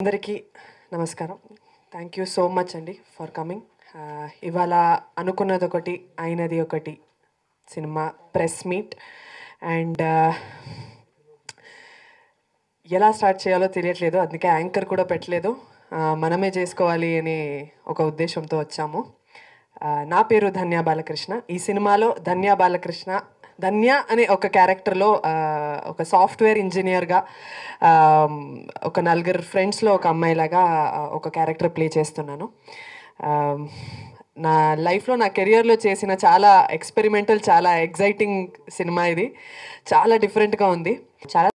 అందరికీ నమస్కారం thank you so much అండి ఫర్ కమింగ్ ఇవాళ అనుకున్నది ఒకటి అయినది ఒకటి సినిమా ప్రెస్ మీట్ అండ్ ఎలా స్టార్ట్ చేయాలో తెలియట్లేదు అందుకే యాంకర్ కూడా పెట్టలేదు ఆ, మనమే చేసుకోవాలి అనే ఒక ఉద్దేశంతో వచ్చాము ఆ, నా పేరు ధన్య బాలకృష్ణ ఈ సినిమాలో ధన్య బాలకృష్ణ ధన్య అనే ఒక క్యారెక్టర్లో ఆ, ఒక సాఫ్ట్వేర్ ఇంజనీర్గా ఆ, ఒక నలుగురు ఫ్రెండ్స్లో ఒక అమ్మాయిలాగా ఆ, ఒక క్యారెక్టర్ ప్లే చేస్తున్నాను ఆ, నా లైఫ్లో నా కెరియర్లో చేసిన చాలా ఎక్స్పెరిమెంటల్ చాలా ఎగ్జైటింగ్ సినిమా ఇది చాలా డిఫరెంట్గా ఉంది చాలా